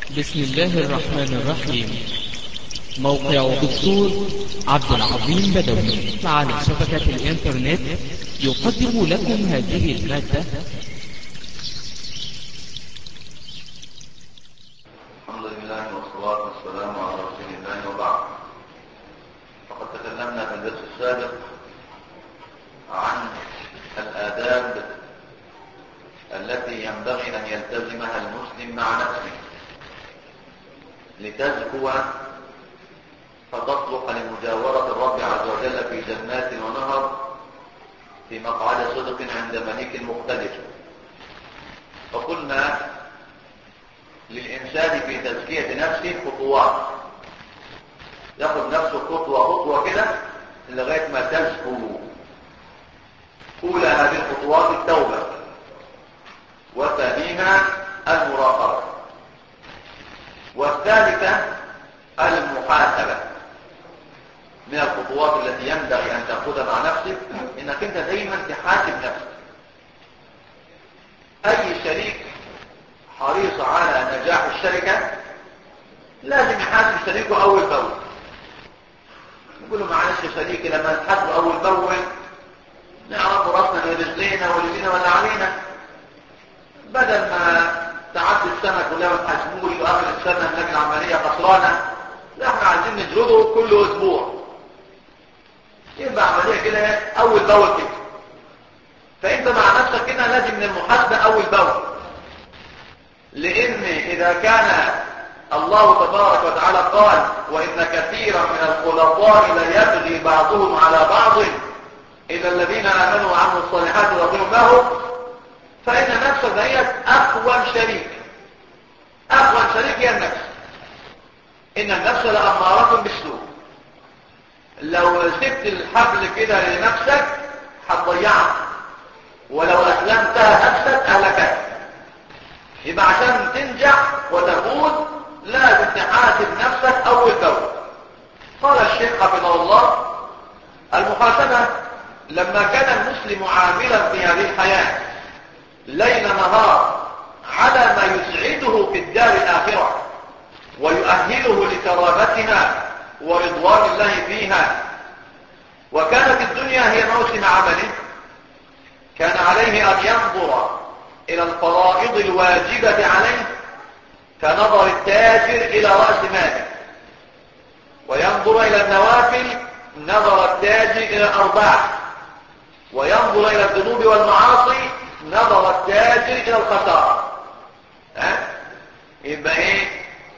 بسم الله الرحمن الرحيم موقع دكتور عبد العظيم بدوي على شبكة الإنترنت يقدم لكم هذه المادة الحمد لله والصلاة والسلام على رسول الله وبعد فقد تكلمنا في الدرس السابق عن الآداب التي ينبغي أن يلتزمها المسلم مع نفسه لتزكو فتصلح لمجاورة الرب عز وجل في جنات ونهر في مقعد صدق عند مليك مقتدر فقلنا للإنسان في تزكية نفسه خطوات ياخد نفسه خطوة خطوة كده لغاية ما تزكو أولى هذه الخطوات التوبة وثانيها المراقبة والثالثة المحاسبة من الخطوات التي ينبغي أن تأخذها مع نفسك إنك أنت دايما تحاسب نفسك أي شريك حريص على نجاح الشركة لازم يحاسب شريكه أول بأول يقول له معلش يا شريكي لما نحاسب أول بأول نعرف راسنا اللي رزقنا واللي لينا ولا علينا بدل ما تعدي السنة كلها ما تحاسبوش وآخر السنة نلاقي العملية خسرانة لا احنا عايزين نجرده كل أسبوع يبقى عملية كده أول بأول كده فأنت مع نفسك كده لازم من المحاسبة أول بأول لأن إذا كان الله تبارك وتعالى قال وإن كثيرا من الخلطاء ليبغي بعضهم على بعض إذا الذين آمنوا وعملوا الصالحات ورضيهم له فإن نفسك هي أقوى شريك أقوى شريك هي النفس إن النفس لأمارة بالسوء لو سبت الحبل كده لنفسك هتضيعك ولو أسلمتها نفسك أهلكتك يبقى عشان تنجح وتفوز لازم تحاسب نفسك أول بأول قال الشيخ حفظه الله المحاسبة لما كان المسلم عاملا في هذه الحياة ليل نهار على ما يسعده في الدار الآخرة ويؤهله لكرامتها ورضوان الله فيها وكانت الدنيا هي موسم عمله كان عليه أن ينظر إلى الفرائض الواجبة عليه كنظر التاجر إلى رأس ماله وينظر إلى النوافل نظر التاجر إلى الأرباح وينظر إلى الذنوب والمعاصي نظر التاجر إلى الخسارة ها؟ يبقى إيه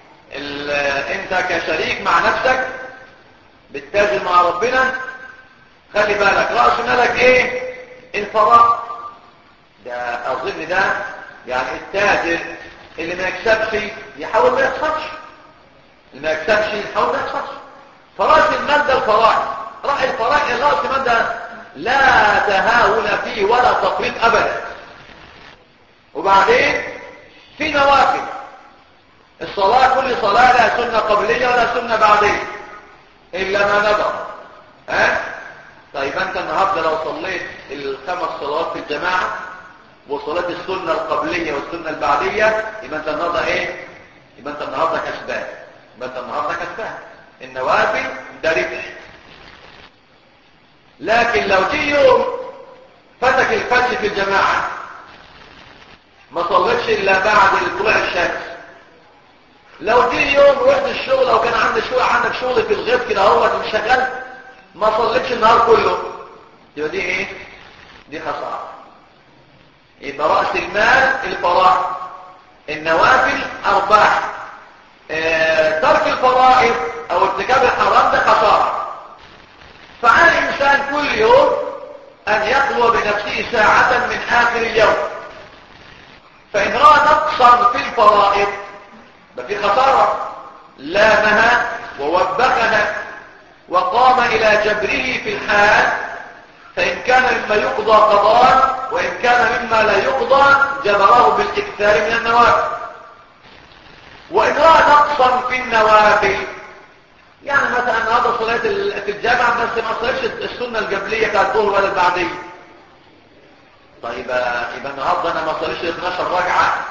أنت كشريك مع نفسك بالتاجر مع ربنا خلي بالك رأس مالك إيه الفراغ ده أظن ده يعني التاجر اللي ما يكسبش يحاول ما يخسرش اللي ما يكسبش يحاول ما يخسرش فراس المال ده الفرائض راح الفرائض راس المال ده لا تهاون فيه ولا تفريط أبدا وبعدين في نوافل الصلاة كل صلاة لا سنة قبلية ولا سنة بعدية إلا ما نظر ها طيب أنت النهاردة لو صليت الخمس صلوات في الجماعة وصلاة السنة القبلية والسنة البعدية يبقى انت النهاردة ايه يبقى انت النهاردة كسبان يبقى انت النهاردة كسبان النوافل ده ربح لكن لو جه يوم فتك الفجر في الجماعة ما صليتش الا بعد طلوع الشمس لو جه يوم رحت الشغل او كان عندك شغل عندك شغل في الغيط كده اهوت مش شغال ما صليتش النهار كله يبقى دي ايه دي خساره يبقى رأس المال الفرائض النوافل أرباح اه ترك الفرائض أو ارتكاب الحرام ده خسارة فعلى الإنسان كل يوم أن يخلو بنفسه ساعة من آخر اليوم فإن رأى نقصا في الفرائض ففي خسارة لامها ووبخها وقام إلى جبره في الحال فإن كان مما يقضى قضاء وإن كان مما لا يقضى جبره بالإكثار من النوافل وإن رأى نقصا في النوافل يعني مثلا النهارده صلاه ال- في الجامع بس ما صليتش السنه القبليه بتاعت الظهر ولا البعديه طيب آه، يبقى النهارده انا ما صليتش 12 ركعه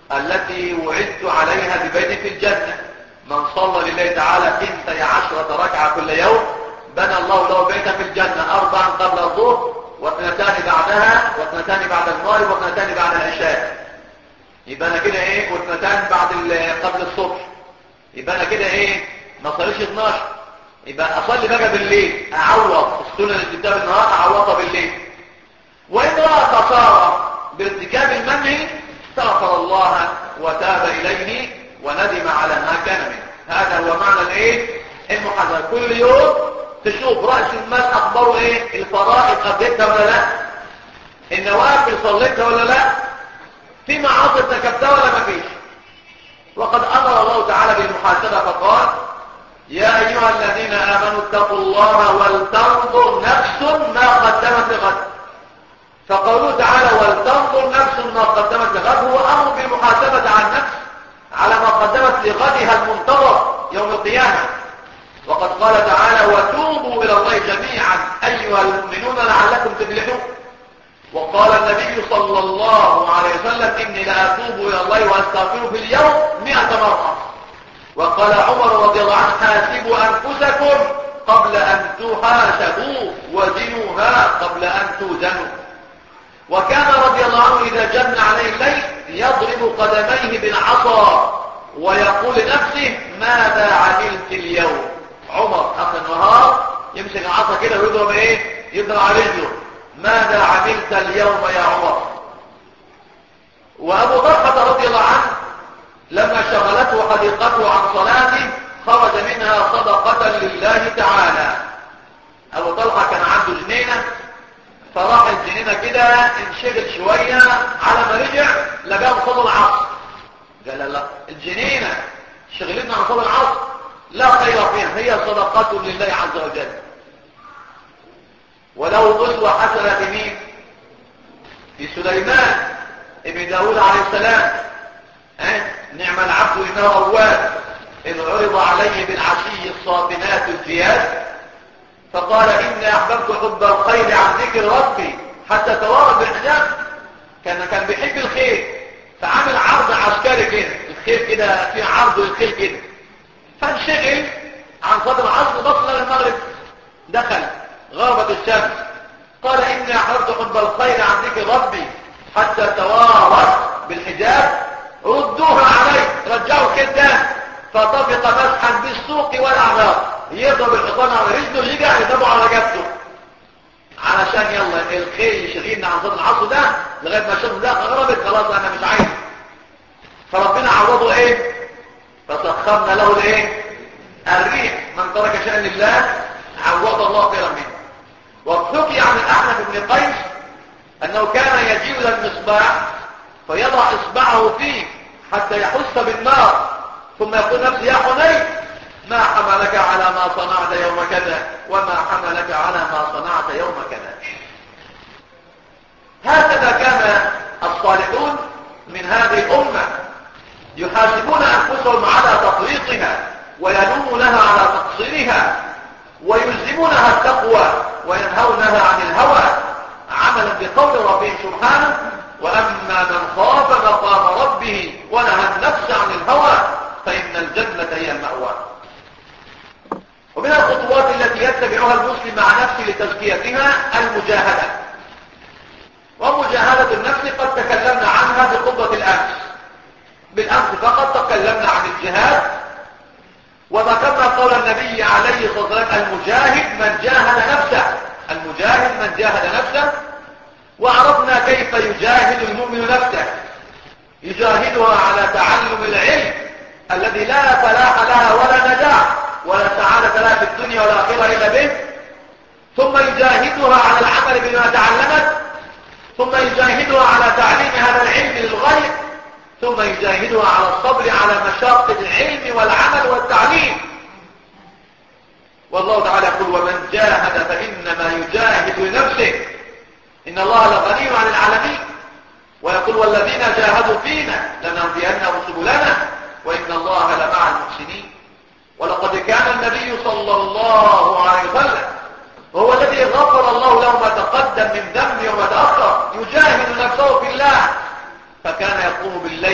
التي وعدت عليها ببيت في الجنة من صلى لله تعالى اثنتي عشرة ركعة كل يوم بنى الله له بيتا في الجنة أربعا قبل الظهر واثنتان بعدها واثنتان بعد المغرب واثنتان بعد العشاء يبقى انا كده ايه واثنتان بعد قبل الصبح يبقى انا كده ايه ما صليش 12 يبقى اصلي بقى بالليل اعوض السنن اللي بتبدا بالنهار اعوضها بالليل وان راى قصارى بارتكاب المنهي استغفر الله وتاب اليه وندم على ما كان منه هذا هو معنى الايه المحاضره كل يوم تشوف راس المال اخباره ايه الفرائض قضيتها ولا لا النوافل صليتها ولا لا في معاصي ارتكبتها ولا ما فيش وقد امر الله تعالى بالمحاسبه فقال يا ايها الذين امنوا اتقوا الله ولتنظر نفس ما قدمت لغد فقوله تعالى ولتنظر نفس ما قدمت لغد هو امر بالمحاسبه عن نفس على ما قدمت لغدها المنتظر يوم القيامه وقد قال تعالى وتوبوا الى الله جميعا ايها المؤمنون لعلكم تفلحون وقال النبي صلى الله عليه وسلم إني لأتوب إلى الله وأستغفره في اليوم مئة مرة وقال عمر رضي الله عنه حاسبوا أنفسكم قبل أن تحاسبوا وزنوها قبل أن توزنوا وكان رضي الله عنه إذا جن عليه الليل يضرب قدميه بالعصا ويقول لنفسه ماذا عملت اليوم عمر أخي النهار يمسك العصا كده ويضرب ايه يضرب على رجله ماذا عملت اليوم يا عمر وابو طلحه رضي الله عنه لما شغلته حديقته عن صلاته خرج منها صدقة لله تعالى ابو طلحه كان عنده جنينة فراح الجنينة كده انشغل شوية على ما رجع لقاه صلى العصر قال لا الجنينة شغلتنا عن صلى العصر لا خير فيها هي صدقة لله عز وجل وله أسوة حسنة في مين في سليمان ابن داود عليه السلام أه؟ نعم العبد إنه أواب إذ عرض عليه بالعشي الصافنات الزياد فقال إني أحببت حب الخير عن ذكر ربي حتى توارد بالحجاب كان كان بيحب الخير فعمل عرض عسكري كده الخير كده في عرض الخير كده فانشغل عن صدر العصر بص للمغرب دخل غربت الشمس قال إني أحببت حب الخير عن ذكر ربي حتى توارت بالحجاب ردوها علي رجعوا كده فطفق مسحا بالسوق والأعناق يضرب الحصان على رجله يرجع يضربه على رقبته علشان يلا الخير يشغلنا عن صدر العصر ده لغايه ما الشمس ده غربت خلاص انا مش عايز فربنا عوضه ايه فسخرنا له الايه الريح من ترك شأن الله عوض الله خيرا منه وحكي عن الأحنف بن قيس أنه كان يجيء إلى المصباح فيضع إصبعه فيه حتى يحس بالنار ثم يقول نفسه يا حنين ما حملك على ما صنعت يوم كذا وما حملك على ما صنعت يوم كذا هكذا كان الصالحون من هذه الأمة يحاسبون أنفسهم على تفريطها ويلومونها على تقصيرها ويلزمونها التقوى وينهونها عن الهوى عملا بقول ربهم سبحانه وأما من خاف مقام ربه ونهى النفس عن الهوى فإن الجنة هي المأوى ومن الخطوات التي يتبعها المسلم مع نفسه لتزكيتها المجاهدة ومجاهدة النفس قد تكلمنا عنها بخطبة الأمس بالأمس فقط تكلمنا عن الجهاد وذكرنا قول النبي عليه الصلاة والسلام المجاهد من جاهد نفسه المجاهد من جاهد نفسه وعرفنا كيف يجاهد المؤمن نفسه يجاهدها على تعلم العلم الذي لا فلاح لها ولا نجاح ولا سعادة لها في الدنيا والآخرة إلا به ثم يجاهدها على العمل بما تعلمت ثم يجاهدها على تعليم هذا العلم للغير ثم يجاهدها على الصبر على مشاق العلم والعمل والتعليم والله تعالى يقول ومن جاهد فإنما يجاهد لنفسه إن الله لغني عن العالمين ويقول والذين جاهدوا فينا لنهدينهم سبلنا وإن الله لمع المحسنين ولقد كان النبي صلى الله عليه وسلم وهو الذي غفر الله له ما تقدم من ذنبه وما تأخر يجاهد نفسه في الله فكان يقوم بالليل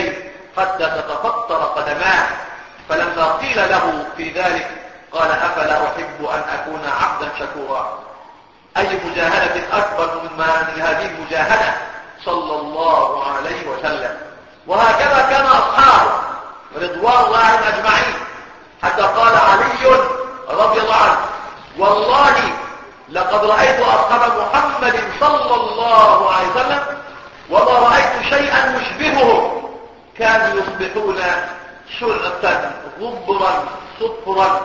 حتى تتفطر قدماه فلما قيل له في ذلك قال أفلا أحب أن أكون عبدا شكورا أي مجاهدة أكبر من هذه المجاهدة صلى الله عليه وسلم وهكذا كان أصحابه رضوان الله عليهم أجمعين حتى قال علي رضي الله عنه والله لقد رأيت أصحاب محمد صلى الله عليه وسلم وما رأيت شيئا يشبهه كانوا يصبحون شرعة غبرا صفرا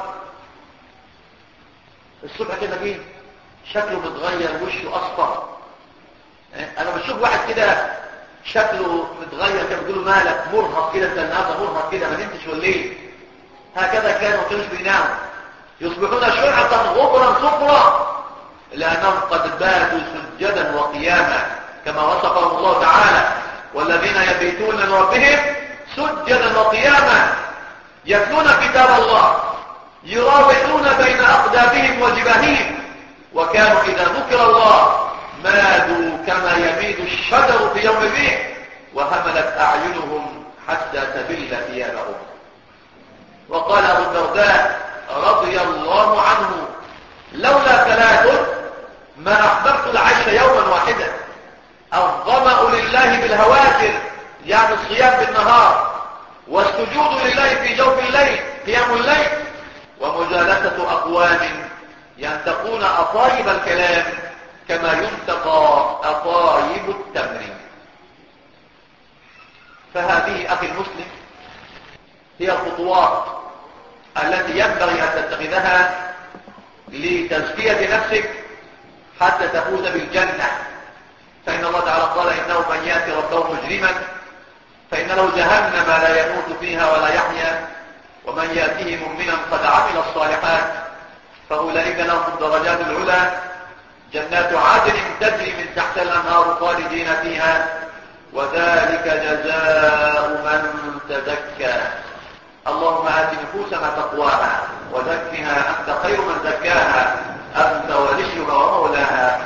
الصبح كده فيه شكله متغير وشه أصفر انا بشوف واحد كده شكله متغير كده بيقولوا مالك مرهق كده انت النهارده مرهق كده ما نمتش ولا ايه هكذا كانوا كانوا بيناموا يصبحون شرعة غبرا صفرا لانهم قد باتوا سجدا وقياما كما وصفهم الله تعالى والذين يبيتون لربهم سجدا وقياما يتلون كتاب الله يراوحون بين اقدامهم وجباههم وكانوا اذا ذكر الله مادوا كما يميد الشجر في يوم الريح وهملت أعينهم حتى تبل ثيابهم وقال أبو الدرداء رضي الله عنه لولا ثلاث ما أحببت العيش يوما واحدا الظمأ لله بالهواتر يعني الصيام بالنهار والسجود لله في جوف الليل قيام الليل ومجالسة أقوام ينتقون أطايب الكلام كما ينتقى أطايب التمر فهذه أخي المسلم هي الخطوات التي ينبغي أن تتخذها لتزكية نفسك حتى تفوز بالجنة فإن الله تعالى قال إنه من يأتي ربه مجرما فإن له جهنم لا يموت فيها ولا يحيا ومن يأتيه مؤمنا قد عمل الصالحات فأولئك لهم الدرجات العلى جنات عدن تجري من تحت الأنهار خالدين فيها وذلك جزاء من تزكى اللهم آت نفوسنا تقواها وزكها أنت خير من زكاها أنت وليها ومولاها